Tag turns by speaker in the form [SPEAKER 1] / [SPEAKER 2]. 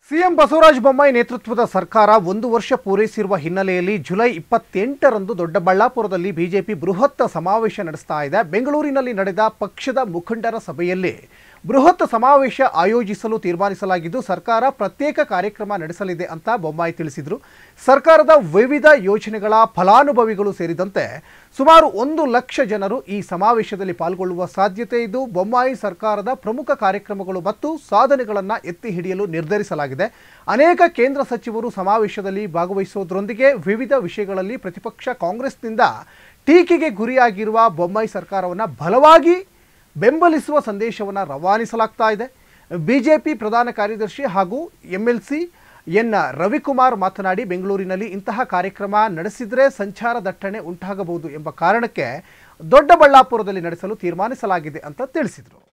[SPEAKER 1] CM Basavaraj Bommai ನೇತೃತ್ವದ ಸರ್ಕಾರ ಒಂದು ವರ್ಷ ಪೂರೈಸಿರುವ ಹಿನ್ನೆಲೆಯಲ್ಲಿ ಜುಲೈ ಇಪ್ಪತ್ತೆಂಟರಂದು ದೊಡ್ಡಬಳ್ಳಾಪುರದಲ್ಲಿ ಬಿಜೆಪಿ ಬೃಹತ್ ಸಮಾವೇಶ ನಡೆಸ್ತಾ ಇದೆ ಬೆಂಗಳೂರಿನಲ್ಲಿ ನಡೆದ ಪಕ್ಷದ ಮುಖಂಡರ ಸಭೆಯಲ್ಲಿ ಬೃಹತ್ ಸಮಾವೇಶ ಆಯೋಜಿಸಲು ತೀರ್ಮಾನಿಸಲಾಗಿದ್ದು ಸರ್ಕಾರ ಪ್ರತ್ಯೇಕ ಕಾರ್ಯಕ್ರಮ ನಡೆಸಲಿದೆ ಅಂತ ಬೊಮ್ಮಾಯಿ ತಿಳಿಸಿದರು ಸರ್ಕಾರದ ವಿವಿಧ ಯೋಜನೆಗಳ ಫಲಾನುಭವಿಗಳು ಸೇರಿದಂತೆ ಸುಮಾರು ಒಂದು ಲಕ್ಷ ಜನರು ಈ ಸಮಾವೇಶದಲ್ಲಿ ಪಾಲ್ಗೊಳ್ಳುವ ಸಾಧ್ಯತೆ ಇದ್ದು ಬೊಮ್ಮಾಯಿ ಸರ್ಕಾರದ ಪ್ರಮುಖ ಕಾರ್ಯಕ್ರಮಗಳು ಮತ್ತು ಸಾಧನೆಗಳನ್ನು ಎತ್ತಿ ಹಿಡಿಯಲು ನಿರ್ಧರಿಸಲಾಗಿದೆ ಅನೇಕ ಕೇಂದ್ರ ಸಚಿವರು ಸಮಾವೇಶದಲ್ಲಿ ಭಾಗವಹಿಸುವುದರೊಂದಿಗೆ ವಿವಿಧ ವಿಷಯಗಳಲ್ಲಿ ಪ್ರತಿಪಕ್ಷ ಕಾಂಗ್ರೆಸ್ನಿಂದ ಟೀಕೆಗೆ ಗುರಿಯಾಗಿರುವ ಬೊಮ್ಮಾಯಿ ಸರ್ಕಾರವನ್ನು ಬಲವಾಗಿ ಬೆಂಬಲಿಸುವ ಸಂದೇಶವನ್ನು ರವಾನಿಸಲಾಗ್ತಾ ಇದೆ ಬಿಜೆಪಿ ಪ್ರಧಾನ ಕಾರ್ಯದರ್ಶಿ ಹಾಗೂ ಎಂಎಲ್ಸಿ ಎನ್ ರವಿಕುಮಾರ್ ಮಾತನಾಡಿ ಬೆಂಗಳೂರಿನಲ್ಲಿ ಇಂತಹ ಕಾರ್ಯಕ್ರಮ ನಡೆಸಿದರೆ ಸಂಚಾರ ದಟ್ಟಣೆ ಉಂಟಾಗಬಹುದು ಎಂಬ ಕಾರಣಕ್ಕೆ ದೊಡ್ಡಬಳ್ಳಾಪುರದಲ್ಲಿ ನಡೆಸಲು ತೀರ್ಮಾನಿಸಲಾಗಿದೆ ಅಂತ ತಿಳಿಸಿದರು